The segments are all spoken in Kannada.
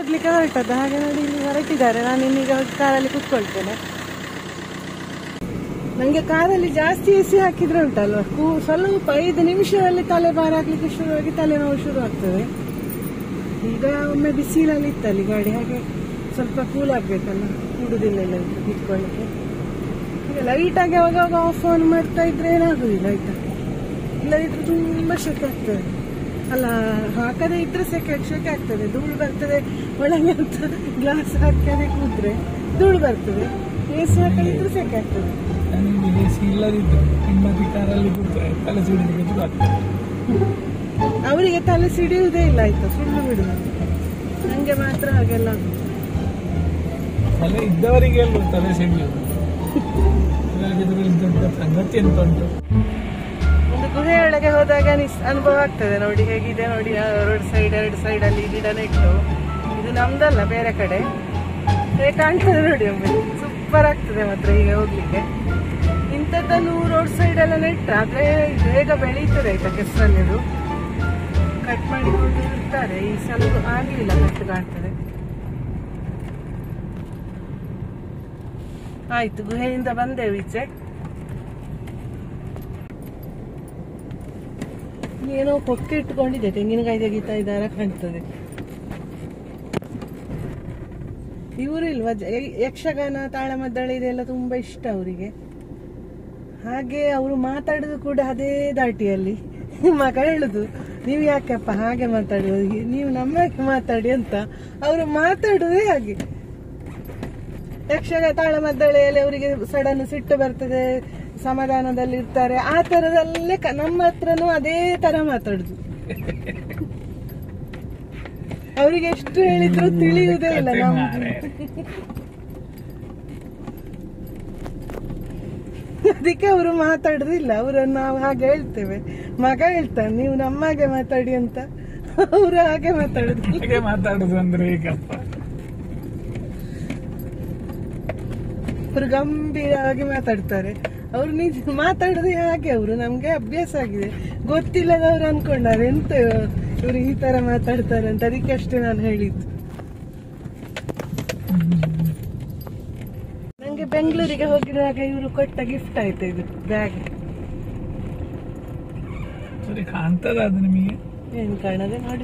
ಹೋಗ್ಲಿಕ್ಕೆ ಹೊರಟದ್ದು ಹಾಗೆ ನೋಡಿ ಇಲ್ಲಿ ಹೊರಟಿದ್ದಾರೆ ನಾನು ಇನ್ನೀಗ ಹೋಗಿ ಕಾರಲ್ಲಿ ಕುತ್ಕೊಳ್ತೇನೆ ನಂಗೆ ಕಾರಲ್ಲಿ ಜಾಸ್ತಿ ಎಸಿ ಹಾಕಿದ್ರೆ ಉಂಟಲ್ವಾ ಕೂ- ಸ್ವಲ್ಪ ಐದು ನಿಮಿಷದಲ್ಲಿ ತಲೆ ಭಾರ ಹಾಕ್ಲಿಕ್ಕೆ ಶುರುವಾಗಿ ತಲೆನೋವು ಶುರು ಆಗ್ತದೆ ಈಗ ಒಮ್ಮೆ ಬಿಸಿಲಲ್ಲಿ ಇತ್ತಲ್ಲಿ ಗಾಡಿ ಹಾಗೆ ಸ್ವಲ್ಪ ಕೂಲ್ ಆಗ್ಬೇಕಲ್ಲ ಕೂಡುದಿಲ್ಲ ಇಲ್ಲ ಇಲ್ಲಿ ಕುತ್ಕೊಳ್ಳಿಕ್ಕೆ ಈಗ ಲೈಟ್ ಆಗಿ ಅವಾಗ ಆಫ್ ಆನ್ ಮಾಡ್ತಾ ಇದ್ರೆ ಏನಾಗುದಿಲ್ಲ ಆಯ್ತಾ ಇಲ್ಲದಿದ್ರೆ ತುಂಬಾ ಶೆಕೆ ಆಗ್ತದೆ ಅಲ್ಲ ಹಾಕದೇ ಇದ್ರೆ ಸೆಕೆ ಶೆಕೆ ಆಗ್ತದೆ ಧೂಳು ಬರ್ತದೆ ಒಳಗೆ ಅಂತ ಗ್ಲಾಸ್ ಹಾಕದೆ ಕೂತ್ರೆ ಧೂಳು ಬರ್ತದೆ ಎಸಿ ಹಾಕದಿದ್ರೆ ಸೆಕೆ ಆಗ್ತದೆ ನನಗೆ ಎ ಸಿ ಇಲ್ಲದಿದ್ದು ಹಿಂಬದಿ ಕಾರಲ್ಲಿ ಕೂತ್ರೆ ತಲೆ ಸಿಡಿಲಿಕ್ಕೆ ಶುರು ಆಗ್ತದೆ ಅವರಿಗೆ ತಲೆ ಸಿಡಿಯುವುದೇ ಇಲ್ಲ ಆಯ್ತಾ ಸುಳ್ಳು ಬಿಡು ನಂಗೆ ಮಾತ್ರ ಹಾಗೆಲ್ಲ ಆಗುದು. ತಲೆ ಇದ್ದವರಿಗೆ ಅಲ್ವ ತಲೆ ಸಿಡಿಯೋದು ಹಾಗಿದ್ರೆ ಇಲ್ಲಿ ದೊಡ್ಡ ಸಂಗತಿ ಎಂತ ಉಂಟು ಒಂದು ಗುಹೆಯೊಳಗೆ ಹೋದಾಗ ನಿಸ್ ಅನುಭವ ಆಗ್ತದೆ ನೋಡಿ ಹೇಗಿದೆ ನೋಡಿ ರೋಡ್ ಸೈಡ್ ಎರಡು ಸೈಡ್ ಅಲ್ಲಿ ಗಿಡ ನೆಟ್ಟು ಇದು ನಮ್ದಲ್ಲ ಬೇರೆ ಕಡೆ ಹೇಗೆ ಕಾಣ್ತದೆ ನೋಡಿ ಒಮ್ಮೆ ಸೂಪರ್ ಆಗ್ತದೆ ಮಾತ್ರ ಈಗ ಹೋಗ್ಲಿಕ್ಕೆ ಇಂಥದ್ದನ್ನು ರೋಡ್ ಸೈಡ್ ಎಲ್ಲ ನೆಟ್ಟ ಆದ್ರೆ ಇದು ಬೇಗ ಬೆಳೀತದೆ ಆಯ್ತಾ ಕೆಸರಲ್ಲಿ ಇದು ಕಟ್ ಮಾಡಿಕೊಂಡು ಇರ್ತಾರೆ ಈ ಸಲ ಆಗ್ಲಿಲ್ಲ ಕಟ್ ಕಾಣ್ತದೆ ಆಯ್ತು ಗುಹೆಯಿಂದ ಬಂದೆವು ಈಚೆ ಏನೋ ಕೊಕ್ಕೆ ಇಟ್ಕೊಂಡಿದೆ ತೆಂಗಿನಕಾಯಿ ತೆಗಿತಾ ಇದ್ದಾರ ಕಾಣ್ತದೆ ಇವರು ಇಲ್ವಾ ಜ- ಯ- ಯಕ್ಷಗಾನ ತಾಳಮದ್ದಳೆ ಇದೆಲ್ಲ ತುಂಬಾ ಇಷ್ಟ ಅವರಿಗೆ ಹಾಗೆ ಅವರು ಮಾತಾಡುದು ಕೂಡ ಅದೇ ದಾಟಿಯಲ್ಲಿ ಮಗ ಹೇಳುದು ನೀವು ಯಾಕಪ್ಪ ಹಾಗೆ ಮಾತಾಡುದು ನೀವು ನಮ್ಮಕ್ಕೆ ಮಾತಾಡಿ ಅಂತ ಅವರು ಮಾತಾಡುದೇ ಹಾಗೆ ಯಕ್ಷಗಾನ ತಾಳಮದ್ದಳೆಯಲ್ಲಿ ಅವರಿಗೆ ಸಡನ್ ಸಿಟ್ಟು ಬರ್ತದೆ ಸಮಾಧಾನದಲ್ಲಿ ಇರ್ತಾರೆ ಆ ತರದಲ್ಲೇ ಕ- ನಮ್ಮ ಹತ್ರನೂ ಅದೇ ತರ ಮಾತಾಡುದು ಅವರಿಗೆ ಎಷ್ಟು ಹೇಳಿದ್ರು ತಿಳಿಯುವುದೇ ಇಲ್ಲ ಕತೆ ನಮ್ಗೆ ಮಾರ್ರೆ. ಅದಕ್ಕೆ ಅವರು ಮಾತಾಡುದಿಲ್ಲ ಅವರನ್ನು ನಾವು ಹಾಗೆ ಹೇಳ್ತೇವೆ ಮಗ ಹೇಳ್ತಾನೆ ನೀವು ನಮ್ಮಾಗೆ ಮಾತಾಡಿ ಅಂತ ಅವರು ಹಾಗೆ ಮಾತಾಡುದು ಹಾಗೆ ಮಾತಾಡುದು ಅಂದ್ರೆ ಈಗಪ್ಪ ಅವರು ಗಂಭೀರವಾಗಿ ಮಾತಾಡ್ತಾರೆ ಅವ್ರು ನಿಜ ಮಾತಾಡೋದು ಹಾಗೆ ಅವರು ನಮ್ಗೆ ಅಭ್ಯಾಸ ಆಗಿದೆ ಗೊತ್ತಿಲ್ಲದವ್ರು ಅನ್ಕೊಂಡಾರೆ ಎಂತ ಇವ್ರು ಈ ತರ ಮಾತಾಡ್ತಾರೆ ಅಂತ ಅದಕ್ಕೆ ಅಷ್ಟೇ ನಾನು ಹೇಳಿದ್ದು ನಂಗೆ ಬೆಂಗಳೂರಿಗೆ ಹೋಗಿರುವಾಗ ಇವರು ಕೊಟ್ಟ ಗಿಫ್ಟ್ ಆಯ್ತು ಇದು ಬ್ಯಾಗ್ ಸರಿ ಕಾಣ್ತದ ಅದು ನಿಮಗೆ ಏನ್ ಕಾಣದೆ ನೋಡಿ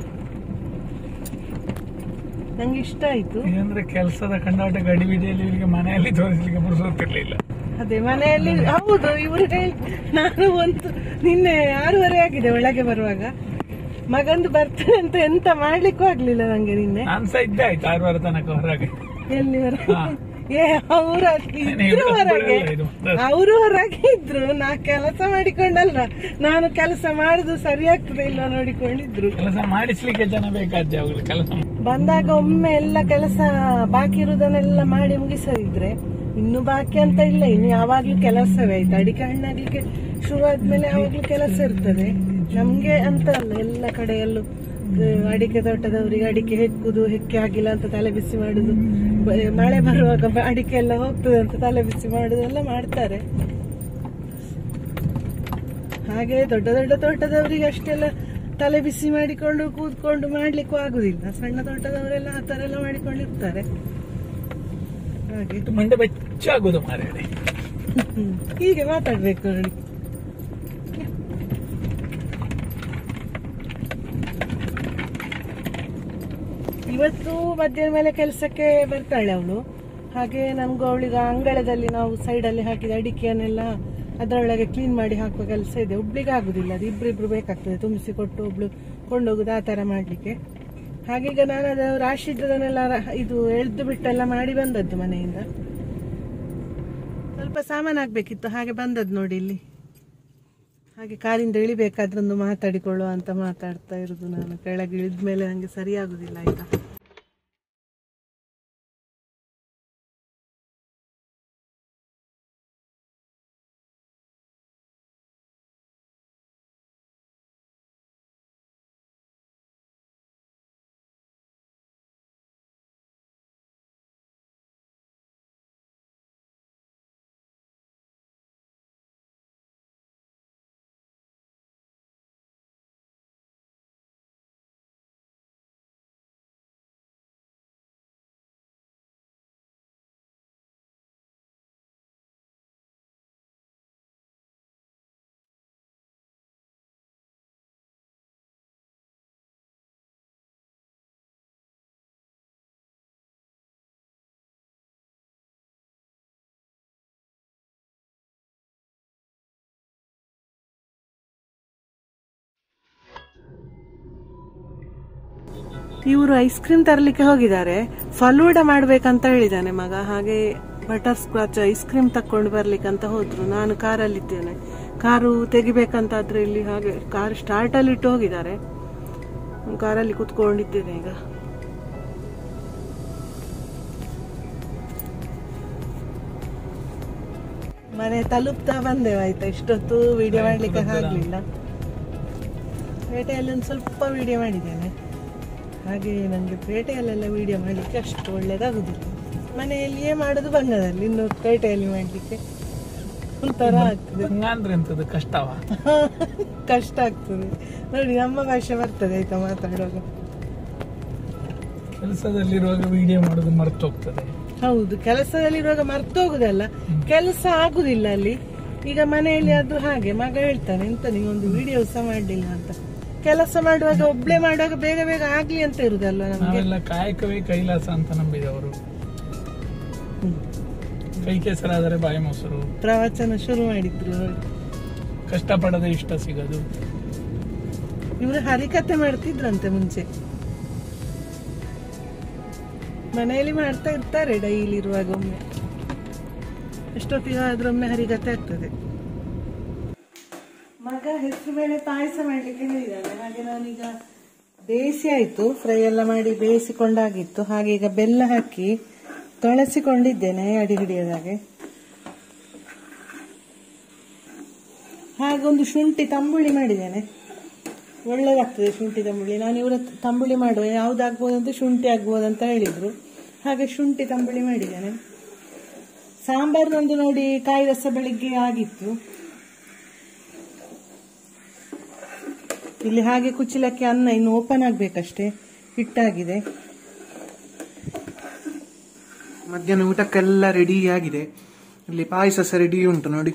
ನಂಗೆ ಇಷ್ಟ ಆಯ್ತು ಏನಂದ್ರೆ ಕೆಲಸದ ಕಂಡಾಟ ಗಡಿಬಿಡಿಯಲ್ಲಿ ಇವರಿಗೆ ಮನೆಯಲ್ಲಿ ತೋರಿಸ್ಲಿಕ್ಕೆ ಪುರುಸೋತಿರ್ಲಿಲ್ಲ ಅದೇ ಮನೆಯಲ್ಲಿ ಹೌದು ಇವರು ಹೇಳಿ ನಾನು ಒಂದು ನಿನ್ನೆ ಆರೂವರೆ ಆಗಿದೆ ಒಳಗೆ ಬರುವಾಗ ಮಗಂದು ಬರ್ತದೆ ಅಂತ ಎಂತ ಮಾಡ್ಲಿಕ್ಕೂ ಆಗ್ಲಿಲ್ಲ ನಂಗೆ ನಿನ್ನೆ ನಾನ್ ಸಹ ಇದ್ದೆ ಆಯ್ತು ಆರೂವರೆ ತನಕ ಹೊರಗೆ ಎಲ್ಲಿ ಹೊರ ಹಾ. ಏ ಅವ್ರ ಇದ್ರು ಹೊರಗೆ ಇದು. ಅವರು ಹೊರಗೆ ಇದ್ರು ನಾ ಕೆಲಸ ಮಾಡಿಕೊಂಡಲ್ಲ ನಾನು ಕೆಲಸ ಮಾಡುದು ಸರಿ ಆಗ್ತದೆ ಇಲ್ಲ ನೋಡಿಕೊಂಡಿದ್ರು ಕೆಲಸ ಮಾಡಿಸ್ಲಿಕ್ಕೆ ಜನ ಬೇಕಾದ ಅವುಗಳು ಕೆಲಸ ಮಾ- ಬಂದಾಗ ಒಮ್ಮೆ ಎಲ್ಲ ಕೆಲಸ ಬಾಕಿ ಇರುವುದನ್ನೆಲ್ಲ ಮಾಡಿ ಮುಗಿಸದಿದ್ರೆ ಇನ್ನು ಬಾಕಿ ಅಂತ ಇಲ್ಲ ಇನ್ನು ಯಾವಾಗ್ಲೂ ಕೆಲಸವೇ ಆಯ್ತು ಅಡಿಕೆ ಹಣ್ಣಾಗ್ಲಿಕ್ಕೆ ಶುರು ಆದ್ಮೇಲೆ ಯಾವಾಗ್ಲೂ ಕೆಲಸ ಇರ್ತದೆ ನಮ್ಗೆ ಅಂತ ಅಲ್ಲ ಎಲ್ಲ ಕಡೆಯಲ್ಲೂ ಆ, ಅಡಿಕೆ ತೋಟದವರಿಗೆ ಅಡಿಕೆ ಹೆಕ್ಕುದು ಹೆಕ್ಕೆ ಆಗಿಲ್ಲ ಅಂತ ತಲೆ ಬಿಸಿ ಮಾಡುದು ಬ- ಮಳೆ ಬರುವಾಗ ಬ- ಅಡಿಕೆ ಎಲ್ಲ ಹೋಗ್ತದೆ ಅಂತ ತಲೆ ಬಿಸಿ ಮಾಡುದು ಎಲ್ಲ ಮಾಡ್ತಾರೆ ಹಾಗೆ ದೊಡ್ಡ ದೊಡ್ಡ ತೋಟದವರಿಗೆ ಅಷ್ಟೆಲ್ಲ ತಲೆ ಬಿಸಿ ಮಾಡಿಕೊಂಡು ಕೂತ್ಕೊಂಡು ಮಾಡ್ಲಿಕ್ಕೂ ಆಗುದಿಲ್ಲ ಸಣ್ಣ ತೋಟದವರೆಲ್ಲ ಆ ತರ ಎಲ್ಲ ಮಾಡಿಕೊಂಡಿರ್ತಾರೆ ಹಾಗೆ ಇದು ಮಂಡೆ ಬೆಚ್ಚಾಗುದು ಮಾರೇನೆ ಹ್ಮ್. ಹೀಗೆ ಮಾತಾಡ್ಬೇಕು ನೋಡಿ ಇವತ್ತು ಮಧ್ಯಾಹ್ನ ಮೇಲೆ ಕೆಲಸಕ್ಕೆ ಬರ್ತಾಳೆ ಅವಳು ಹಾಗೆ ನನ್ಗೂ ಅವಳಿಗೆ ಅಂಗಳದಲ್ಲಿ ನಾವು ಸೈಡಲ್ಲಿ ಹಾಕಿದ ಅಡಿಕೆಯನ್ನೆಲ್ಲ ಅದರೊಳಗೆ ಕ್ಲೀನ್ ಮಾಡಿ ಹಾಕುವ ಕೆಲಸ ಇದೆ ಒಬ್ಳಿಗೆ ಆಗುದಿಲ್ಲ ಅದು ಇಬ್ರಿಬ್ರು ಬೇಕಾಗ್ತದೆ ತುಂಬಿಸಿ ಕೊಟ್ಟು ಒಬ್ಳು ಕೊಂಡೋಗುದು ಆ ತರ ಮಾಡ್ಲಿಕ್ಕೆ ಹಾಗೀಗ ನಾನು ಅದು ರಾಶಿದ್ದದನ್ನೆಲ್ಲ ಇದು ಎಳ್ದು ಬಿಟ್ಟೆಲ್ಲ ಮಾಡಿ ಬಂದದ್ದು ಮನೆಯಿಂದ ಸ್ವಲ್ಪ ಸಾಮಾನು ಆಗ್ಬೇಕಿತ್ತು ಹಾಗೆ ಬಂದದ್ದು ನೋಡಿ ಇಲ್ಲಿ ಹಾಗೆ ಕಾರಿಂದ ಇಳಿಬೇಕಾದ್ರೊಂದು ಮಾತಾಡಿಕೊಳ್ಳುವ ಅಂತ ಮಾತಾಡ್ತಾ ಇರುದು ನಾನು ಕೆಳಗೆ ಇಳಿದ ಮೇಲೆ ನಂಗೆ ಸರಿಯಾಗುದಿಲ್ಲ ಆಯ್ತಾ ಇವರು ಐಸ್ ಕ್ರೀಮ್ ತರಲಿಕ್ಕೆ ಹೋಗಿದ್ದಾರೆ ಫಲೂಡ ಮಾಡ್ಬೇಕಂತ ಹೇಳಿದ್ದಾನೆ ಮಗ ಹಾಗೆ ಬಟರ್ ಸ್ಕಾಚ್ ಐಸ್ ಕ್ರೀಮ್ ತಕೊಂಡು ಬರ್ಲಿಕ್ಕೆ ಅಂತ ಹೋದ್ರು ನಾನು ಕಾರಲ್ಲಿದ್ದೇನೆ ಕಾರು ತೆಗಿಬೇಕಂತಾದ್ರೆ ಇಲ್ಲಿ ಹಾಗೆ ಕಾರ್ ಸ್ಟಾರ್ಟ್ ಅಲ್ಲಿ ಇಟ್ಟು ಹೋಗಿದ್ದಾರೆ ಕಾರಲ್ಲಿ ಕುತ್ಕೊಂಡಿದ್ದೇನೆ ಈಗ ಮನೆ ತಲುಪ್ತಾ ಬಂದೆವು ಆಯ್ತಾ ಇಷ್ಟೊತ್ತು ವಿಡಿಯೋ ಮಾಡ್ಲಿಕ್ಕೆ ಆಗ್ಲಿಲ್ಲ ಪೇಟೆಯಲ್ಲಿ ಒಂದು ಸ್ವಲ್ಪ ವಿಡಿಯೋ ಮಾಡಿದ್ದೇನೆ ಹಾಗೆ ನನಗೆ ಪೇಟೆಯಲ್ಲೆಲ್ಲ ವಿಡಿಯೋ ಮಾಡಲಿಕ್ಕೆ ಅಷ್ಟು ಒಳ್ಳೇದಾಗುದಿಲ್ಲ ಮನೆಯಲ್ಲಿಯೇ ಮಾಡೋದು ಬಂಗದಲ್ಲಿ ಇನ್ನು ಪೇಟೆಯಲ್ಲಿ ಮಾಡಲಿಕ್ಕೆ ಒಂಥರ ಆಗ್ತದೆ ಹಂಗಂದ್ರೆ ಎಂತದ್ದು ಕಷ್ಟವ ಕಷ್ಟ ಆಗ್ತದೆ ನೋಡಿ ನಮ್ಮ ಭಾಷೆ ಬರ್ತದೆ ಆಯ್ತಾ ಮಾತಾಡುವಾಗ ಕೆಲಸದಲ್ಲಿರುವಾಗ ವಿಡಿಯೋ ಮಾಡೋದು ಮರ್ತು ಹೋಗ್ತದೆ ಹೌದು ಕೆಲಸದಲ್ಲಿರುವಾಗ ಮರ್ತೋಗುದಲ್ಲ ಕೆಲಸ ಆಗುದಿಲ್ಲ ಅಲ್ಲಿ ಈಗ ಮನೆಯಲ್ಲಿ ಅದು ಹಾಗೆ ಮಗ ಹೇಳ್ತಾನೆ ಎಂತ ನೀವೊಂದು ವಿಡಿಯೋ ಸಹ ಮಾಡಲಿಲ್ಲ ಅಂತ ಕೆಲಸ ಮಾಡುವಾಗ ಒಬ್ಳೆ ಮಾಡುವಾಗ ಬೇಗ ಬೇಗ ಆಗ್ಲಿ ಅಂತ ಇರುದಲ್ಲ ನಮ್ಗೆ ನಾವೆಲ್ಲ ಕಾಯಕವೇ ಕೈಲಾಸ ಅಂತ ನಂಬಿದವರು ಹ್ಮ್. ಕೈ ಕೆಸರಾದರೆ ಬಾಯಿ ಮೊಸರು ಪ್ರವಚನ ಶುರು ಮಾಡಿದ್ರು ನೋಡಿ ಕಷ್ಟಪಡದೆ ಇಷ್ಟ ಸಿಗೋದು ಇವರು ಹರಿಕತೆ ಮಾಡ್ತಿದ್ರಂತೆ ಮುಂಚೆ ಮನೆಯಲ್ಲಿ ಮಾಡ್ತಾ ಇರ್ತಾರೆ ಡೈಲಿ ಇರುವಾಗ ಒಮ್ಮೆ ಎಷ್ಟೊತ್ತಿಗೆ ಆದ್ರೂ ಒಮ್ಮೆ ಹರಿಕತೆ ಆಗ್ತದೆ ಮಗ ಹೆಸರು ಬೇಳೆ ಪಾಯಸ ಮಾಡ್ಲಿಕ್ಕೆ ಹೇಳಿದ್ದಾನೆ ಹಾಗೆ ನಾನೀಗ ಬೇಯಿಸಿ ಆಯ್ತು ಫ್ರೈ ಎಲ್ಲ ಮಾಡಿ ಬೇಯಿಸಿಕೊಂಡಾಗಿತ್ತು ಹಾಗೆ ಈಗ ಬೆಲ್ಲ ಹಾಕಿ ತೊಳಸಿಕೊಂಡಿದ್ದೇನೆ ಅಡಿ ಹಿಡಿಯೋದಾಗೆ ಹಾಗೊಂದು ಶುಂಠಿ ತಂಬುಳಿ ಮಾಡಿದ್ದೇನೆ ಒಳ್ಳೆದಾಗ್ತದೆ ಶುಂಠಿ ತಂಬುಳಿ ನಾನು ಇವರ ತಂಬುಳಿ ಮಾಡುವ ಯಾವ್ದಾಗ್ಬೋದು ಅಂತ ಶುಂಠಿ ಆಗ್ಬೋದು ಅಂತ ಹೇಳಿದ್ರು ಹಾಗೆ ಶುಂಠಿ ತಂಬುಳಿ ಮಾಡಿದ್ದೇನೆ ಸಾಂಬಾರ್ನೊಂದು ನೋಡಿ ಕಾಯಿ ರಸ ಬೆಳಿಗ್ಗೆ ಆಗಿತ್ತು ಇಲ್ಲಿ ಹಾಗೆ ಕುಚ್ಚಲಕ್ಕೆ ಅನ್ನ ಇನ್ನು ಓಪನ್ ಆಗ್ಬೇಕಷ್ಟೇ ಹಿಟ್ಟಾಗಿದೆ ಮಧ್ಯಾಹ್ನ ಊಟಕ್ಕೆಲ್ಲ ರೆಡಿ ಆಗಿದೆ ಇಲ್ಲಿ ಪಾಯಸ ಸಹ ರೆಡಿ ಉಂಟು ನೋಡಿ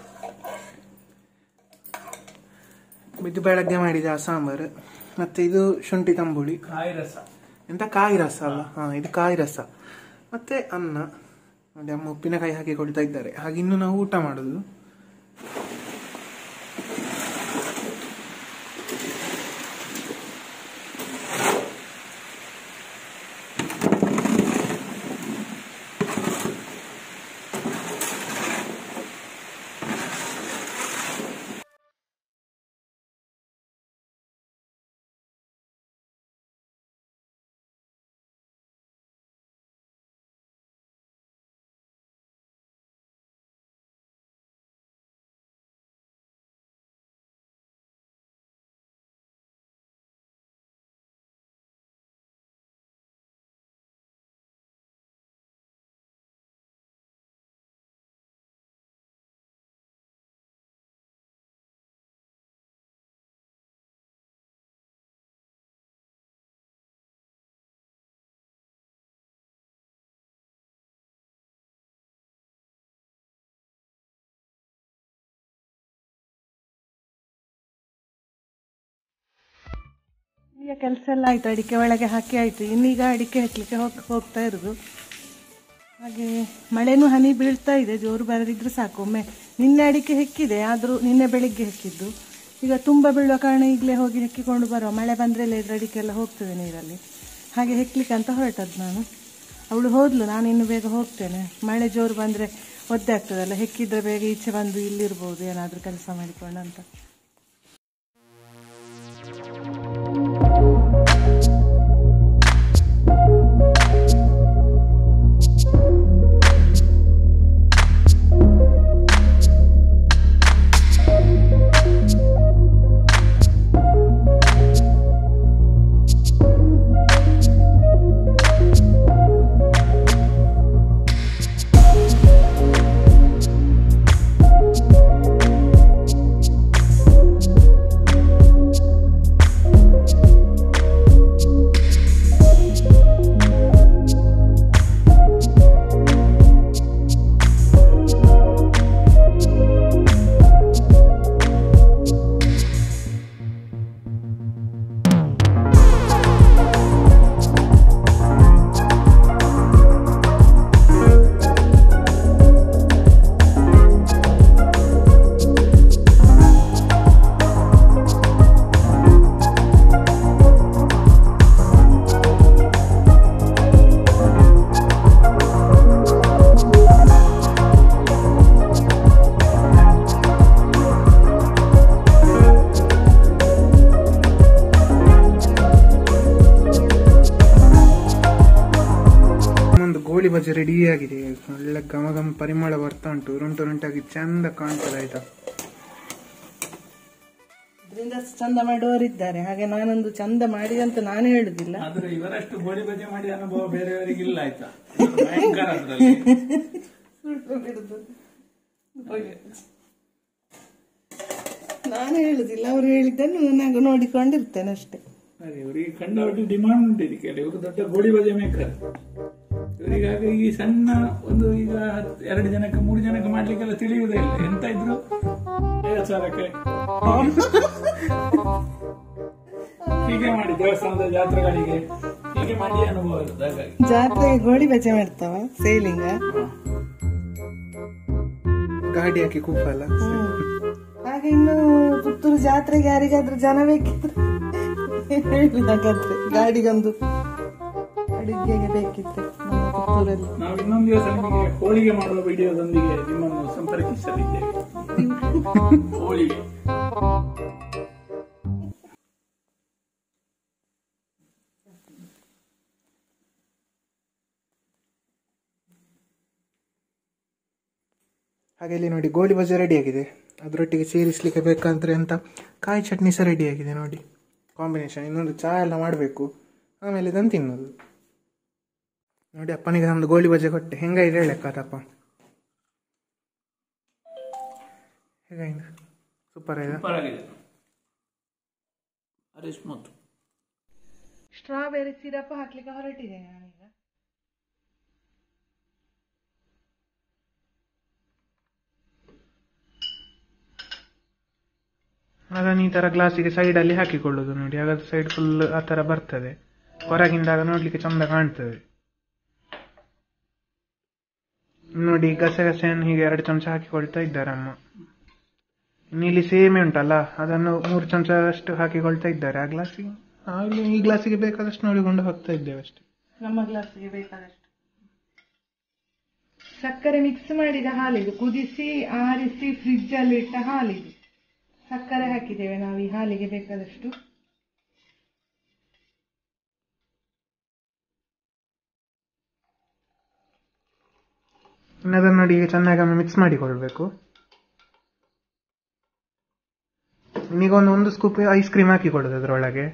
ಇದು ಬೆಳಗ್ಗೆ ಮಾಡಿದ ಸಾಂಬಾರು ಮತ್ತೆ ಇದು ಶುಂಠಿ ತಂಬುಳಿ ಕಾಯಿ ರಸ ಎಂತ ಕಾಯಿ ರಸ ಅಲ್ಲ ಹಾ ಇದು ಕಾಯಿ ರಸ ಮತ್ತೆ ಅನ್ನ ನೋಡಿ ಅಮ್ಮ ಉಪ್ಪಿನಕಾಯಿ ಹಾಕಿ ಕೊಡ್ತಾ ಇದ್ದಾರೆ ಹಾಗೆ ಇನ್ನು ನಾವು ಊಟ ಮಾಡುದು ಈಗ ಕೆಲಸ ಎಲ್ಲ ಆಯ್ತು ಅಡಿಕೆ ಒಳಗೆ ಹಾಕಿ ಆಯ್ತು ಇನ್ನೀಗ ಅಡಿಕೆ ಹಾಕ್ಲಿಕ್ಕೆ ಹೋಗ್ ಹೋಗ್ತಾ ಇರೋದು ಹಾಗೆ ಮಳೆನೂ ಹನಿ ಬೀಳ್ತಾ ಇದೆ ಜೋರು ಬರದಿದ್ರು ಸಾಕು ಒಮ್ಮೆ ನಿನ್ನೆ ಅಡಿಕೆ ಹೆಕ್ಕಿದೆ ಆದರೂ ನಿನ್ನೆ ಬೆಳಿಗ್ಗೆ ಹೆಕ್ಕಿದ್ದು ಈಗ ತುಂಬ ಬೀಳುವ ಕಾರಣ ಈಗಲೇ ಹೋಗಿ ಹೆಕ್ಕಿಕೊಂಡು ಬರುವ ಮಳೆ ಬಂದರೆ ಇದ್ರ ಅಡಿಕೆ ಎಲ್ಲ ಹೋಗ್ತದೆ ನೀರಲ್ಲಿ ಹಾಗೆ ಹೆಕ್ಲಿಕ್ಕೆ ಅಂತ ಹೊರಟದ್ದು ನಾನು ಅವಳು ಹೋದ್ಲು ನಾನು ಇನ್ನು ಬೇಗ ಹೋಗ್ತೇನೆ ಮಳೆ ಜೋರು ಬಂದರೆ ಒದ್ದೆ ಆಗ್ತದಲ್ಲ ಹೆಕ್ಕಿದ್ರೆ ಬೇಗ ಈಚೆ ಬಂದು ಇಲ್ಲಿರ್ಬೋದು ಏನಾದರೂ ಕೆಲಸ ಮಾಡಿಕೊಂಡು ಅಂತ ಗೋಳಿ ಬಜ್ಜಿ ರೆಡಿ ಆಗಿದೆ ಒಳ್ಳೆ ಘಮ ಘಮ ಪರಿಮಳ ಬರ್ತಾ ಉಂಟು ಉರುಂಟು ಉರುಂಟಾಗಿ ಚಂದ ಕಾಣ್ತದೆ ಆಯ್ತಾ ಇದರಿಂದ ಚಂದ ಮಾಡುವವರಿದ್ದಾರೆ ಹಾಗೆ ನಾನೊಂದು ಚಂದ ಮಾಡಿದೆ ಅಂತ ನಾನು ಹೇಳುದಿಲ್ಲ ಆದ್ರೆ ಇವರಷ್ಟು ಗೋಳಿ ಬಜೆ ಮಾಡಿ ಅನುಭವ ಬೇರೆಯವರಿಗೆ ಇಲ್ಲ ಆಯ್ತಾ ಭಯಂಕರ ಅದ್ರಲ್ಲಿ ಹಾಗೆ. ನಾನು ಹೇಳುದಿಲ್ಲ ಅವರು ಹೇಳಿದ್ದನ್ನು ನಾನು ನೋಡಿಕೊಂಡಿರ್ತೇನೆ ಅಷ್ಟೇ ಹಾಗೆ ಇವರಿಗೆ ಕಂಡವಟ್ಟು ಡಿಮಾಂಡ್ ಉಂಟು ಇದಕ್ಕೆ ಇವರು ದೊಡ್ಡ ಗೋಳಿ ಬಜೆ ಮೇಕರ್ ಇವರಿಗಾಗಿ ಈ ಸಣ್ಣ ಒಂದು ಈಗ ಹತ್ತು- ಎರಡು ಜನಕ್ಕೆ ಮೂರು ಜನಕ್ಕೆ ಮಾಡ್ಲಿಕ್ಕೆಲ್ಲ ತಿಳಿಯುವುದೇ ಇಲ್ಲ ಎಂತ ಇದ್ರು ಐವತ್ತು ಸಾವಿರಕ್ಕೆ ಹೀಗೆ ಮಾಡಿ ದೇವಸ್ಥಾನದ ಜಾತ್ರೆಗಳಿಗೆ ಹೀಗೆ ಮಾಡಿ ಅನುಭವ ಇರುತ್ತೆ ಹಾಗಾಗಿ ಜಾತ್ರೆಗೆ ಗೋಳಿ ಬಜೆ ಮಾಡ್ತಾವ ಸೇಲಿಂಗ ಗಾಡಿ ಹಾಕಿ ಕೂಪಲ್ಲ ಹಾಗೆ ಇನ್ನು ಪುತ್ತೂರು ಜಾತ್ರೆಗೆ ಯಾರಿಗಾದ್ರೂ ಜನ ಬೇಕಿದ್ರೆ ಹೇಳಿ ಹಾಗಾದ್ರೆ ಗಾಡಿಗೊಂದು ಅಡುಗೆಗೆ ಬೇಕಿದ್ರೆ ನಮ್ಮ ಪುತ್ತೂರಲ್ಲಿ ನಾವು ಇನ್ನೊಂದು ದಿವಸ ನಿಮಗೆ ಹೋಳಿಗೆ ಮಾಡುವ ವಿಡಿಯೋದೊಂದಿಗೆ ನಿಮ್ಮನ್ನು ಸಂಪರ್ಕಿಸಲಿದ್ದೇವೆ ಹೋಳಿಗೆ ಹಾಗೆ ಇಲ್ಲಿ ನೋಡಿ ಗೋಳಿ ಬಜ್ಜಿ ರೆಡಿ ಆಗಿದೆ ಅದರೊಟ್ಟಿಗೆ ಸೇರಿಸ್ಲಿಕ್ಕೆ ಬೇಕಾದ್ರೆ ಅಂತ ಕಾಯಿ ಚಟ್ನಿ ಸಹ ರೆಡಿ ಆಗಿದೆ ನೋಡಿ ಕಾಂಬಿನೇಷನ್ ಇನ್ನೊಂದು ಚಹಾ ಎಲ್ಲ ಮಾಡಬೇಕು ಆಮೇಲೆ ಇದನ್ನು ತಿನ್ನೋದು ನೋಡಿ ಅಪ್ಪನಿಗೆ ನಮ್ದು ಗೋಳಿ ಬಜ್ಜಿ ಕೊಟ್ಟೆ ಹೆಂಗಾಯ್ತು ಹೇಳಕ್ಕಾದಪ್ಪ ಹೇಗಾಯ್ತು ಸೂಪರ್ ಆಯ್ತಾ ಸೂಪರ್ ಆಗಿದೆ ಅರೆ ಸ್ಮೂತ್ ಸ್ಟ್ರಾಬೆರಿ ಸಿರಪ್ ಹಾಕ್ಲಿಕ್ಕೆ ಹೊರಟಿದ್ದೇನೆ ನಾನೀಗ ಅದನ್ನು ಈ ಥರ ಗ್ಲಾಸಿಗೆ ಸೈಡಲ್ಲಿ ಹಾಕಿಕೊಳ್ಳೋದು ನೋಡಿ ಹಾಗಾದ್ರೆ ಸೈಡ್ ಫುಲ್ ಆ ಥರ ಬರ್ತದೆ ಹೊರಗಿಂದಾಗ ನೋಡ್ಲಿಕ್ಕೆ ಚಂದ ಕಾಣ್ತದೆ ನೋಡಿ ಗಸಗಸೆಯನ್ನು ಹೀಗೆ ಎರಡು ಚಮಚ ಹಾಕಿಕೊಳ್ತಾ ಇದ್ದಾರೆ ಅಮ್ಮ ಇನ್ನು ಇಲ್ಲಿ ಸೇಮೆ ಉಂಟಲ್ಲ ಅದನ್ನು ಮೂರು ಚಮಚದಷ್ಟು ಹಾಕಿಕೊಳ್ತಾ ಇದ್ದಾರೆ ಆ ಗ್ಲಾಸಿಗೆ ನಾವು ಈ ಗ್ಲಾಸಿಗೆ ಬೇಕಾದಷ್ಟು ನೋಡಿಕೊಂಡು ಹೋಗ್ತಾ ಇದ್ದೇವೆ ಅಷ್ಟೇ ನಮ್ಮ ಗ್ಲಾಸ್ಗೆ ಬೇಕಾದಷ್ಟು ಸಕ್ಕರೆ ಮಿಕ್ಸ್ ಮಾಡಿದ ಹಾಲಿದು ಕುದಿಸಿ ಆರಿಸಿ ಫ್ರಿಜ್ ಅಲ್ಲಿ ಇಟ್ಟ ಹಾಲಿದು ಸಕ್ಕರೆ ಹಾಕಿದ್ದೇವೆ ನಾವು ಈ ಹಾಲಿಗೆ ಬೇಕಾದಷ್ಟು ಇನ್ನು ಅದನ್ನು ನೋಡಿ ಈಗ ಚೆನ್ನಾಗಿ ಒಮ್ಮೆ ಮಿಕ್ಸ್ ಮಾಡಿಕೊಳ್ಬೇಕು ಇನ್ನೀಗ ಒಂದು ಒಂದು ಸ್ಕೂಪ್ ಐಸ್ ಕ್ರೀಮ್ ಹಾಕಿಕೊಳ್ಳೋದು ಅದರೊಳಗೆ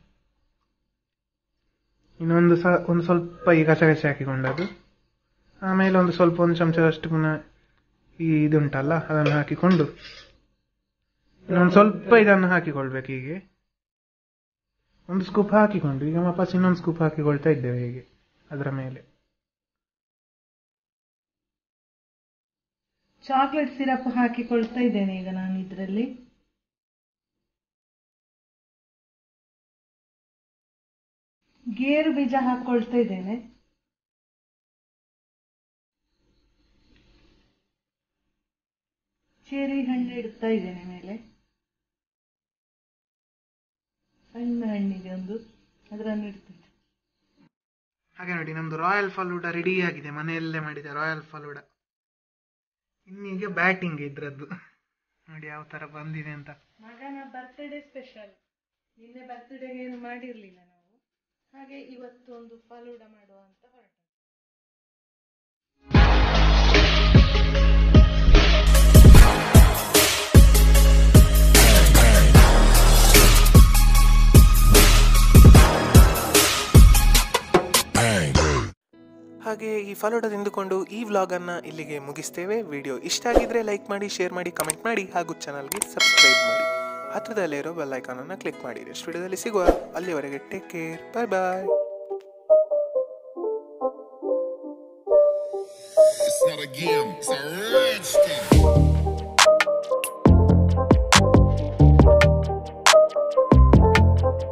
ಇನ್ನೊಂದು ಸ ಒಂದು ಸ್ವಲ್ಪ ಈ ಗಸಗಸೆ ಹಾಕಿಕೊಂಡದ್ದು ಆಮೇಲೆ ಒಂದು ಸ್ವಲ್ಪ ಒಂದು ಚಮಚದಷ್ಟು ಪುನಃ ಈ ಇದುಂಟಲ್ಲ ಅದನ್ನು ಹಾಕಿಕೊಂಡು ಇನ್ನೊಂದು ಸ್ವಲ್ಪ ಇದನ್ನು ಹಾಕಿಕೊಳ್ಬೇಕು ಹೀಗೆ ಒಂದು ಸ್ಕೂಪ್ ಹಾಕಿಕೊಂಡು ಈಗ ವಾಪಸ್ ಇನ್ನೊಂದು ಸ್ಕೂಪ್ ಹಾಕಿಕೊಳ್ತಾ ಇದ್ದೇವೆ ಹೀಗೆ ಅದರ ಮೇಲೆ ಚಾಕ್ಲೇಟ್ ಸಿರಪ್ ಹಾಕಿಕೊಳ್ತಾ ಇದ್ದೇನೆ ಈಗ ನಾನು ಇದರಲ್ಲಿ ಗೇರು ಬೀಜ ಹಾಕೊಳ್ತಾ ಇದ್ದೇನೆ ಚೆರಿ ಹಣ್ಣು ಇಡ್ತಾ ಇದ್ದೇನೆ ಮೇಲೆ ಸಣ್ಣ ಹಣ್ಣಿಗೆ ಒಂದು ಅದರನ್ನು ಇಡ್ತೇನೆ ಹಾಗೆ ನೋಡಿ ನಮ್ದು ರಾಯಲ್ ಫಲೂಡ ರೆಡಿ ಆಗಿದೆ ಮನೆಯಲ್ಲೇ ಮಾಡಿದೆ ರಾಯಲ್ ಫಲೂಡ ಇನ್ನೀಗ ಬ್ಯಾಟಿಂಗ್ ಇದ್ರದ್ದು ನೋಡಿ ಯಾವ ತರ ಬಂದಿದೆ ಅಂತ ಮಗನ ಬರ್ತ್ಡೇ ಸ್ಪೆಷಲ್ ನಿನ್ನೆ ಬರ್ತ್ಡೇಗೆ ಏನು ಮಾಡಿರ್ಲಿಲ್ಲ ನಾವು ಹಾಗೆ ಇವತ್ತು ಒಂದು ಫಲೂಡ ಮಾಡುವ ಅಂತ ಹೊರಟ ಹಾಗೆ ಈ ಫಲೋಡ ತಿಂದುಕೊಂಡು ಈ ವ್ಲಾಗನ್ನು ಇಲ್ಲಿಗೆ ಮುಗಿಸ್ತೇವೆ ವಿಡಿಯೋ ಇಷ್ಟ ಆಗಿದ್ರೆ ಲೈಕ್ ಮಾಡಿ ಶೇರ್ ಮಾಡಿ ಕಮೆಂಟ್ ಮಾಡಿ ಹಾಗೂ ಚಾನಲ್ಗೆ ಸಬ್ಸ್ಕ್ರೈಬ್ ಮಾಡಿ ಹತ್ರದಲ್ಲೇ ಇರೋ ಬೆಲ್ ಐಕಾನನ್ನು ಕ್ಲಿಕ್ ಮಾಡಿ ನೆಕ್ಸ್ಟ್ ವಿಡಿಯೋದಲ್ಲಿ ಸಿಗುವ ಅಲ್ಲಿವರೆಗೆ take care bye bye It's not a game, it's a rich thing.